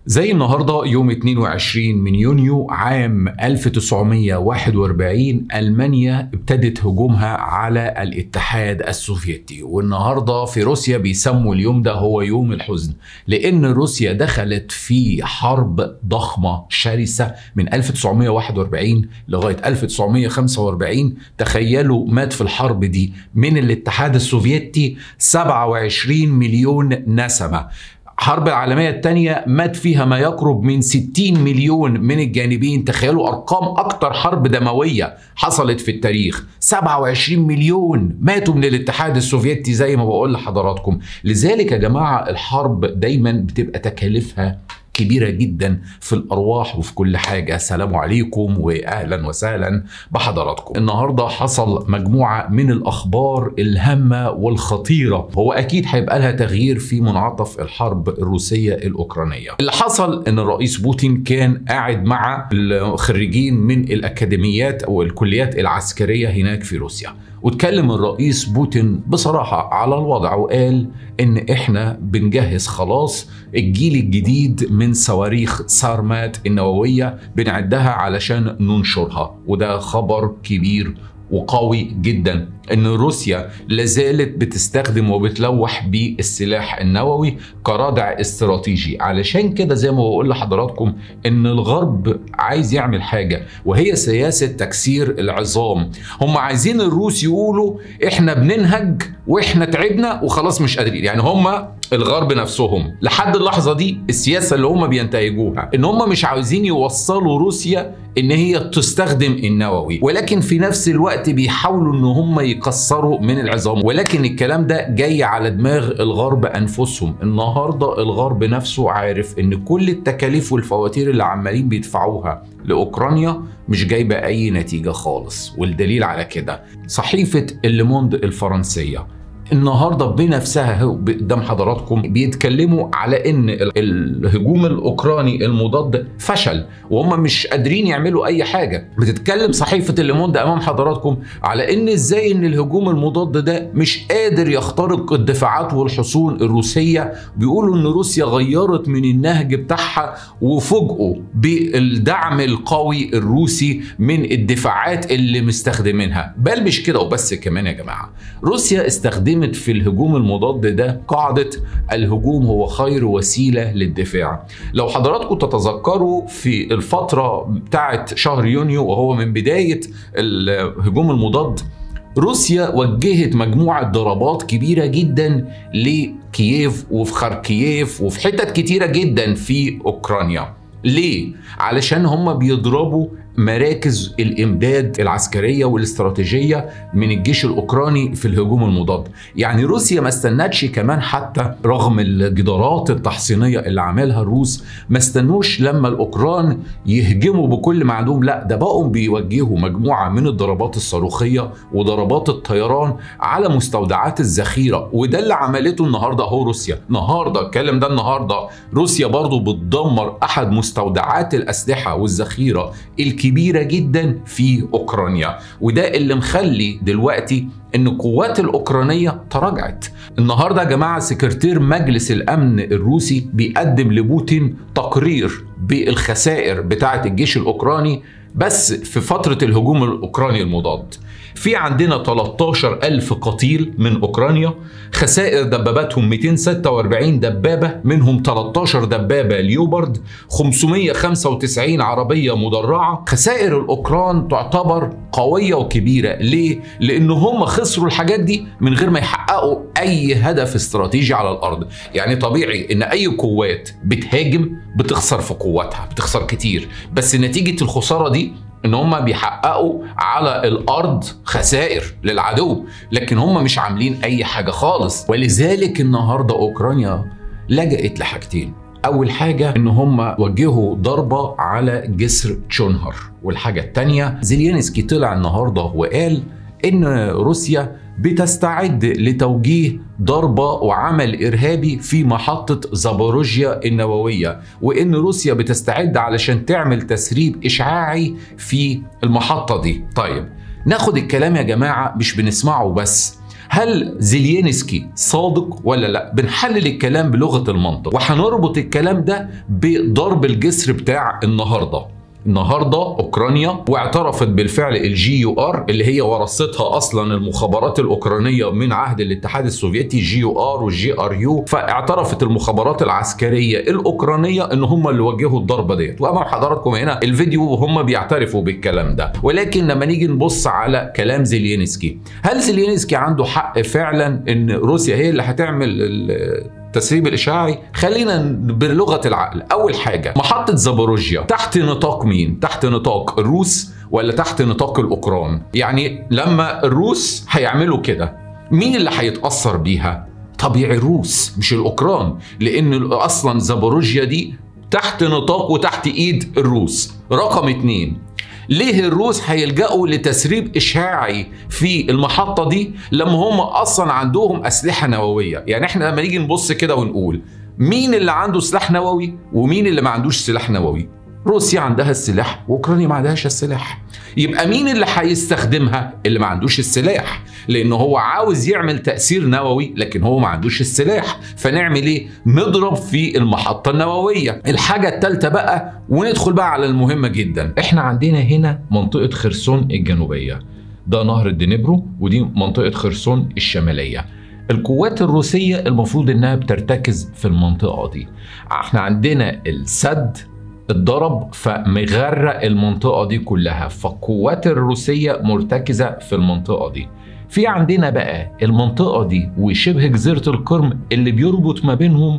زي النهاردة يوم 22 من يونيو عام 1941 ألمانيا ابتدت هجومها على الاتحاد السوفيتي والنهاردة في روسيا بيسموا اليوم ده هو يوم الحزن لأن روسيا دخلت في حرب ضخمة شرسة من 1941 لغاية 1945 تخيلوا مات في الحرب دي من الاتحاد السوفيتي 27 مليون نسمة الحرب العالمية الثانية مات فيها ما يقرب من 60 مليون من الجانبين تخيلوا أرقام أكتر حرب دموية حصلت في التاريخ 27 مليون ماتوا من الاتحاد السوفيتي زي ما بقول لحضراتكم لذلك يا جماعة الحرب دايما بتبقى تكاليفها كبيرة جدا في الأرواح وفي كل حاجة سلام عليكم وأهلا وسهلا بحضراتكم النهاردة حصل مجموعة من الأخبار الهامة والخطيرة هو أكيد هيبقى لها تغيير في منعطف الحرب الروسية الأوكرانية اللي حصل أن الرئيس بوتين كان قاعد مع الخريجين من الأكاديميات أو الكليات العسكرية هناك في روسيا واتكلم الرئيس بوتين بصراحة على الوضع وقال إن إحنا بنجهز خلاص الجيل الجديد من صواريخ سارمات النووية بنعدها علشان ننشرها وده خبر كبير وقوي جدا ان روسيا لازالت بتستخدم وبتلوح بالسلاح النووي كردع استراتيجي علشان كده زي ما بقول لحضراتكم ان الغرب عايز يعمل حاجه وهي سياسه تكسير العظام هم عايزين الروس يقولوا احنا بننهج واحنا تعبنا وخلاص مش قادرين يعني هم الغرب نفسهم لحد اللحظه دي السياسه اللي هم بينتهجوها ان هم مش عاوزين يوصلوا روسيا ان هي تستخدم النووي ولكن في نفس الوقت بيحاولوا ان هم يكسروا من العظام ولكن الكلام ده جاي على دماغ الغرب انفسهم النهارده الغرب نفسه عارف ان كل التكاليف والفواتير اللي عمالين بيدفعوها لاوكرانيا مش جايبه اي نتيجه خالص والدليل على كده صحيفه الليموند الفرنسيه النهارده بنفسها قدام حضراتكم بيتكلموا على ان الهجوم الاوكراني المضاد فشل وهم مش قادرين يعملوا اي حاجه بتتكلم صحيفه الليموند امام حضراتكم على ان ازاي ان الهجوم المضاد ده مش قادر يخترق الدفاعات والحصون الروسيه بيقولوا ان روسيا غيرت من النهج بتاعها وفوجئوا بالدعم القوي الروسي من الدفاعات اللي مستخدمينها بل مش كده وبس كمان يا جماعه روسيا استخدمت استخدمت في الهجوم المضاد ده قاعدة الهجوم هو خير وسيلة للدفاع لو حضراتكم تتذكروا في الفترة بتاعت شهر يونيو وهو من بداية الهجوم المضاد روسيا وجهت مجموعة ضربات كبيرة جدا لكييف وفي خاركييف وفي حتت كتيرة جدا في أوكرانيا ليه؟ علشان هم بيضربوا مراكز الامداد العسكريه والاستراتيجيه من الجيش الاوكراني في الهجوم المضاد يعني روسيا ما استنتش كمان حتى رغم الجدارات التحصينيه اللي عملها الروس ما استنوش لما الاوكران يهجموا بكل ما عندهم لا ده بقوا بيوجهوا مجموعه من الضربات الصاروخيه وضربات الطيران على مستودعات الذخيره وده اللي عملته النهارده اهو روسيا النهارده الكلام ده النهارده روسيا برضو بتدمر احد مستودعات الاسلحه والذخيره الكبيرة جدا في أوكرانيا وده اللي مخلي دلوقتي ان القوات الاوكرانيه تراجعت النهارده يا جماعه سكرتير مجلس الامن الروسي بيقدم لبوتين تقرير بالخسائر بتاعه الجيش الاوكراني بس في فترة الهجوم الأوكراني المضاد في عندنا 13 ألف قتيل من أوكرانيا خسائر دباباتهم 246 دبابة منهم 13 دبابة ليوبرد 595 عربية مدرعة خسائر الأوكران تعتبر قوية وكبيرة ليه؟ لأن هم خسروا الحاجات دي من غير ما يحققوا أي هدف استراتيجي على الأرض يعني طبيعي إن أي قوات بتهاجم بتخسر في قواتها بتخسر كتير بس نتيجة الخسارة دي ان هم بيحققوا على الارض خسائر للعدو لكن هم مش عاملين اي حاجه خالص ولذلك النهارده اوكرانيا لجأت لحاجتين اول حاجه ان هم وجهوا ضربه على جسر تشونهر والحاجه الثانيه زيلينسكي طلع النهارده وقال ان روسيا بتستعد لتوجيه ضربة وعمل إرهابي في محطة زابوروجيا النووية وإن روسيا بتستعد علشان تعمل تسريب إشعاعي في المحطة دي طيب ناخد الكلام يا جماعة مش بنسمعه بس هل زيلينسكي صادق ولا لا بنحلل الكلام بلغه المنطق وهنربط الكلام ده بضرب الجسر بتاع النهارده النهارده اوكرانيا واعترفت بالفعل الجي يو ار اللي هي ورثتها اصلا المخابرات الاوكرانيه من عهد الاتحاد السوفيتي جي يو ار والجي ار يو فاعترفت المخابرات العسكريه الاوكرانيه ان هم اللي وجهوا الضربه ديت وامام حضراتكم هنا الفيديو وهم بيعترفوا بالكلام ده ولكن لما نيجي نبص على كلام زيلينسكي هل زيلينسكي عنده حق فعلا ان روسيا هي اللي هتعمل التسريب الاشعاعي خلينا بلغه العقل اول حاجه محطه زابوروجيا تحت نطاق مين تحت نطاق الروس ولا تحت نطاق الاوكران يعني لما الروس هيعملوا كده مين اللي هيتاثر بيها طبيعي الروس مش الاوكران لان اصلا زابوروجيا دي تحت نطاق وتحت ايد الروس رقم اتنين ليه الروس هيلجأوا لتسريب إشعاعي في المحطة دي لما هم أصلا عندهم أسلحة نووية يعني إحنا لما نيجي نبص كده ونقول مين اللي عنده سلاح نووي ومين اللي ما عندوش سلاح نووي روسيا عندها السلاح واوكرانيا ما عندهاش السلاح يبقى مين اللي هيستخدمها اللي ما عندوش السلاح لان هو عاوز يعمل تاثير نووي لكن هو ما عندوش السلاح فنعمل ايه نضرب في المحطه النوويه الحاجه الثالثه بقى وندخل بقى على المهمه جدا احنا عندنا هنا منطقه خرسون الجنوبيه ده نهر الدنيبرو ودي منطقه خرسون الشماليه القوات الروسية المفروض انها بترتكز في المنطقة دي احنا عندنا السد اتضرب فمغرق المنطقة دي كلها فالقوات الروسية مرتكزة في المنطقة دي في عندنا بقى المنطقة دي وشبه جزيرة القرم اللي بيربط ما بينهم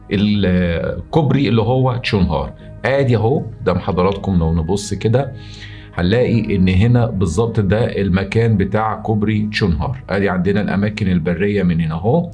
الكوبري اللي هو تشونهار ادي اهو قدام حضراتكم لو نبص كده هنلاقي ان هنا بالظبط ده المكان بتاع كوبري تشونهار ادي عندنا الاماكن البريه من هنا اهو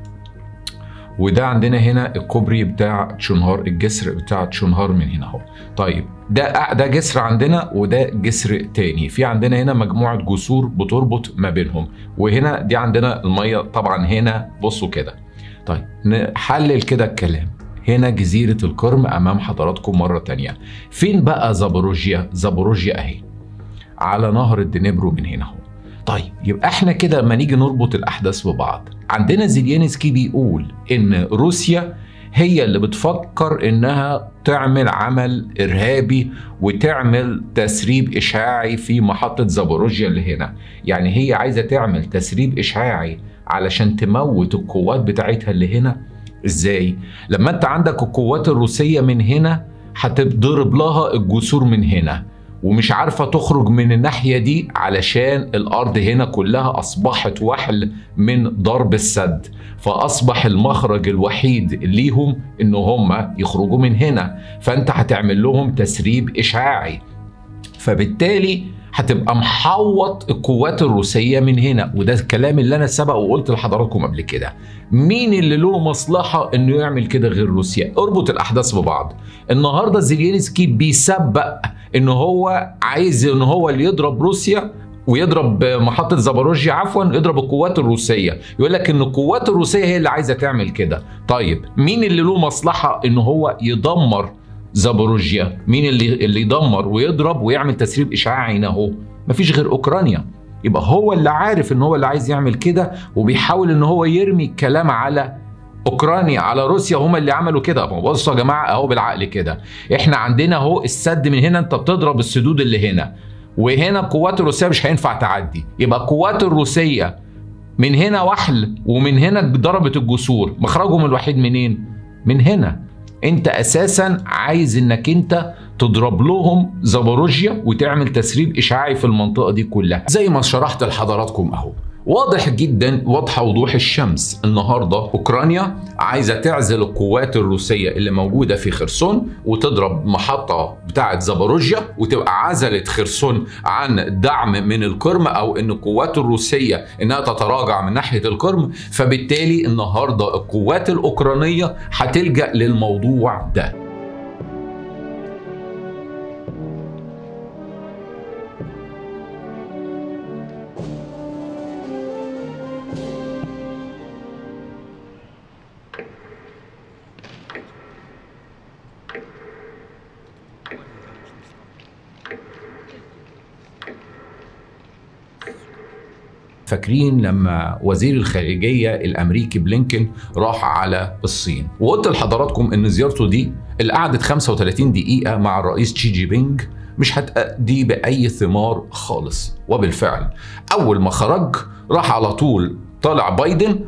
وده عندنا هنا الكوبري بتاع تشونهار الجسر بتاع تشونهار من هنا اهو طيب ده ده جسر عندنا وده جسر تاني في عندنا هنا مجموعه جسور بتربط ما بينهم وهنا دي عندنا الميه طبعا هنا بصوا كده طيب نحلل كده الكلام هنا جزيرة القرم أمام حضراتكم مرة تانية فين بقى زابوروجيا زابوروجيا أهي على نهر الدنيبرو من هنا اهو طيب يبقى احنا كده لما نيجي نربط الاحداث ببعض عندنا زيلينسكي بيقول ان روسيا هي اللي بتفكر انها تعمل عمل ارهابي وتعمل تسريب اشعاعي في محطه زابوروجيا اللي هنا يعني هي عايزه تعمل تسريب اشعاعي علشان تموت القوات بتاعتها اللي هنا ازاي لما انت عندك القوات الروسيه من هنا هتضرب لها الجسور من هنا ومش عارفه تخرج من الناحيه دي علشان الارض هنا كلها اصبحت وحل من ضرب السد فاصبح المخرج الوحيد ليهم ان هم يخرجوا من هنا فانت هتعمل لهم تسريب اشعاعي فبالتالي هتبقى محوط القوات الروسية من هنا وده الكلام اللي أنا سبق وقلت لحضراتكم قبل كده مين اللي له مصلحة إنه يعمل كده غير روسيا اربط الأحداث ببعض النهاردة زيلينسكي بيسبق إن هو عايز إن هو اللي يضرب روسيا ويضرب محطة زاباروجيا عفوا يضرب القوات الروسية يقول لك ان القوات الروسية هي اللي عايزة تعمل كده طيب مين اللي له مصلحة ان هو يدمر زابوروجيا مين اللي اللي يدمر ويضرب ويعمل تسريب اشعاعي هنا اهو مفيش غير اوكرانيا يبقى هو اللي عارف ان هو اللي عايز يعمل كده وبيحاول ان هو يرمي الكلام على اوكرانيا على روسيا هما اللي عملوا كده بصوا يا جماعه اهو بالعقل كده احنا عندنا اهو السد من هنا انت بتضرب السدود اللي هنا وهنا القوات الروسيه مش هينفع تعدي يبقى القوات الروسيه من هنا وحل ومن هنا ضربت الجسور مخرجهم الوحيد منين من هنا انت اساسا عايز انك انت تضرب لهم زابوروجيا وتعمل تسريب اشعاعي في المنطقه دي كلها زي ما شرحت لحضراتكم اهو واضح جدا واضحه وضوح الشمس النهارده اوكرانيا عايزه تعزل القوات الروسيه اللي موجوده في خرسون وتضرب محطه بتاعه زابوروجيا وتبقى عزلت خرسون عن دعم من القرم او ان القوات الروسيه انها تتراجع من ناحيه القرم فبالتالي النهارده القوات الاوكرانيه هتلجا للموضوع ده فاكرين لما وزير الخارجيه الامريكي بلينكن راح على الصين وقلت لحضراتكم ان زيارته دي اللي قعدت 35 دقيقه مع الرئيس تشي جي بينج مش هتأدي بأي ثمار خالص وبالفعل أول ما خرج راح على طول طالع بايدن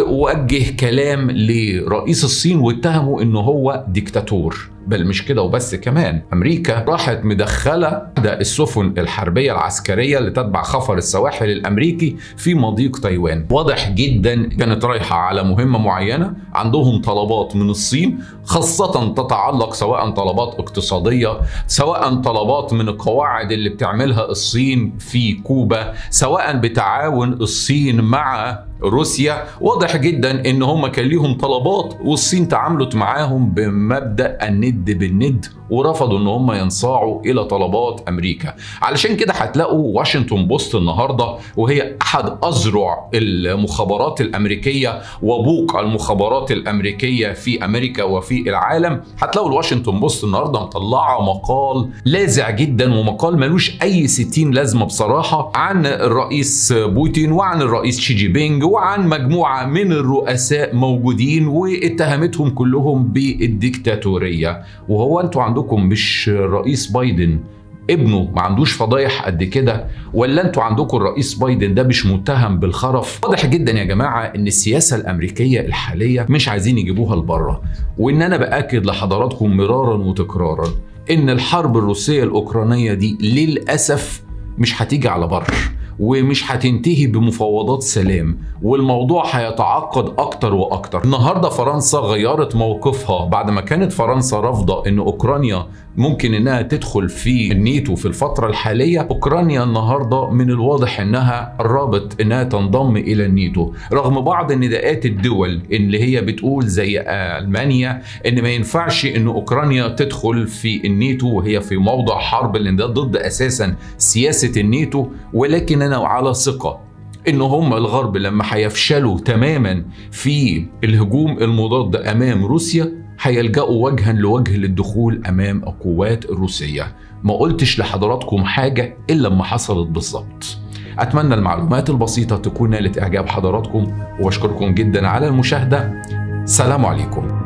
ووجه كلام لرئيس الصين واتهمه انه هو ديكتاتور بل مش كده وبس كمان امريكا راحت مدخله ده السفن الحربيه العسكريه اللي تتبع خفر السواحل الامريكي في مضيق تايوان واضح جدا كانت رايحه على مهمه معينه عندهم طلبات من الصين خاصه تتعلق سواء طلبات اقتصاديه سواء طلبات من القواعد اللي بتعملها الصين في كوبا سواء بتعاون الصين مع روسيا واضح جدا ان هم كان ليهم طلبات والصين تعاملت معاهم بمبدا الند بالند ورفضوا ان هم ينصاعوا الى طلبات امريكا علشان كده هتلاقوا واشنطن بوست النهارده وهي احد اذرع المخابرات الامريكيه وبوق المخابرات الامريكيه في امريكا وفي العالم هتلاقوا الواشنطن بوست النهارده مطلعه مقال لاذع جدا ومقال ملوش اي ستين لازمه بصراحه عن الرئيس بوتين وعن الرئيس شي جي بينج وعن مجموعه من الرؤساء موجودين واتهمتهم كلهم بالديكتاتوريه وهو انتوا عندكم مش الرئيس بايدن ابنه ما عندوش فضايح قد كده ولا انتوا عندكم الرئيس بايدن ده مش متهم بالخرف واضح جدا يا جماعه ان السياسه الامريكيه الحاليه مش عايزين يجيبوها لبره وان انا باكد لحضراتكم مرارا وتكرارا ان الحرب الروسيه الاوكرانيه دي للاسف مش هتيجي على بر ومش هتنتهي بمفاوضات سلام والموضوع هيتعقد اكتر واكتر النهارده فرنسا غيرت موقفها بعد ما كانت فرنسا رافضه ان اوكرانيا ممكن انها تدخل في النيتو في الفتره الحاليه اوكرانيا النهارده من الواضح انها قربت انها تنضم الى النيتو رغم بعض النداءات الدول اللي هي بتقول زي المانيا ان ما ينفعش ان اوكرانيا تدخل في النيتو وهي في موضع حرب لان ده ضد اساسا سياسه النيتو ولكن انا على ثقه ان هم الغرب لما هيفشلوا تماما في الهجوم المضاد امام روسيا هيلجأوا وجها لوجه للدخول امام القوات الروسيه ما قلتش لحضراتكم حاجه الا لما حصلت بالظبط اتمنى المعلومات البسيطه تكون نالت اعجاب حضراتكم واشكركم جدا على المشاهده سلام عليكم